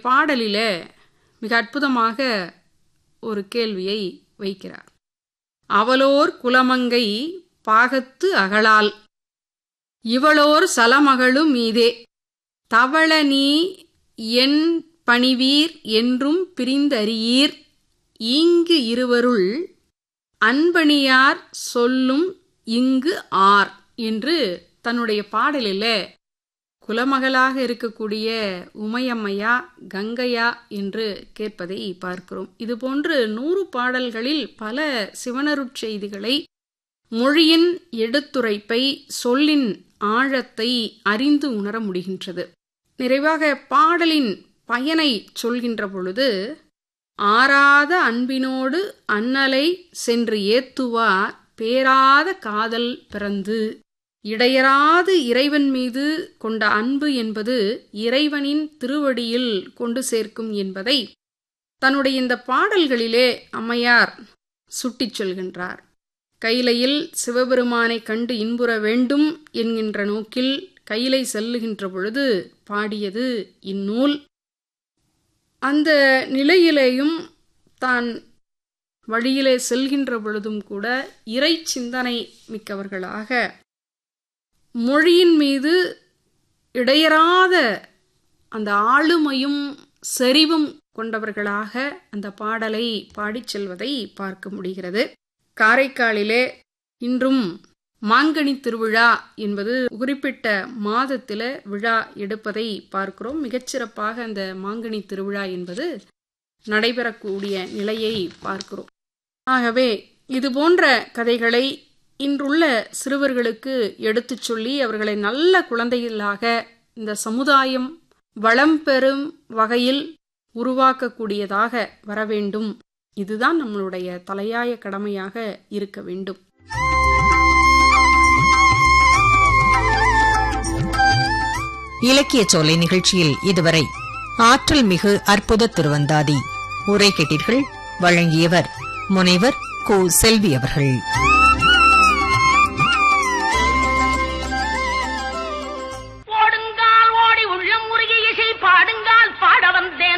பாடலில மிக அற்புதமாக ஒரு கேள்வியை வைக்கிறார் அவளோர் குலமங்கை பாகத்து அகலால் இவளோர் சலமகளும் மீதே தவள நீ என் பணிவீர் என்றும் பிரிந்தறியீர் ஈங்கு இருவருள் அன்பணியார் சொல்லும் இங்கு ஆர் என்று தன்னுடைய பாடலில் குலமகளாக இருக்கக்கூடிய உமையம்மையா கங்கையா என்று கேட்பதை பார்க்கிறோம் இதுபோன்று நூறு பாடல்களில் பல சிவனருட் செய்திகளை மொழியின் எடுத்துரைப்பை சொல்லின் ஆழத்தை அறிந்து உணர முடிகின்றது நிறைவாக பாடலின் பயனை சொல்கின்ற பொழுது ஆறாத அன்பினோடு அன்னலை சென்று ஏத்துவார் பேராத காதல் பிறந்து இடையராது இறைவன் மீது கொண்ட அன்பு என்பது இறைவனின் திருவடியில் கொண்டு சேர்க்கும் என்பதை தன்னுடைய இந்த பாடல்களிலே அம்மையார் சுட்டிச் சொல்கின்றார் கைலையில் சிவபெருமானை கண்டு இன்புற வேண்டும் என்கின்ற நோக்கில் கைலை செல்லுகின்ற பொழுது பாடியது இந்நூல் அந்த நிலையிலேயும் தான் வழியிலே செல்கின்ற பொழுதும் கூட இறை சிந்தனை மிக்கவர்களாக மொழியின் மீது இடையராத அந்த ஆளுமையும் செறிவும் கொண்டவர்களாக அந்த பாடலை பாடிச் செல்வதை பார்க்க முடிகிறது காரைக்காலிலே இன்றும் மாங்கனி திருவிழா என்பது குறிப்பிட்ட மாதத்தில் விழா எடுப்பதை பார்க்கிறோம் மிகச்சிறப்பாக அந்த மாங்கனி திருவிழா என்பது நடைபெறக்கூடிய நிலையை பார்க்கிறோம் ஆகவே இது போன்ற கதைகளை இன்றுள்ள சிறுவர்களுக்கு எடுத்துச் சொல்லி அவர்களை நல்ல குழந்தைகளாக இந்த சமுதாயம் வளம் பெறும் வகையில் உருவாக்கக்கூடியதாக வர வேண்டும் இதுதான் நம்மளுடைய தலையாய கடமையாக இருக்க வேண்டும் இலக்கிய சோலை நிகழ்ச்சியில் இதுவரை ஆற்றல் மிகு அற்புத திருவந்தாதி உரை கேட்டீர்கள் வழங்கியவர் முனைவர் கு செல்வி அவர்கள்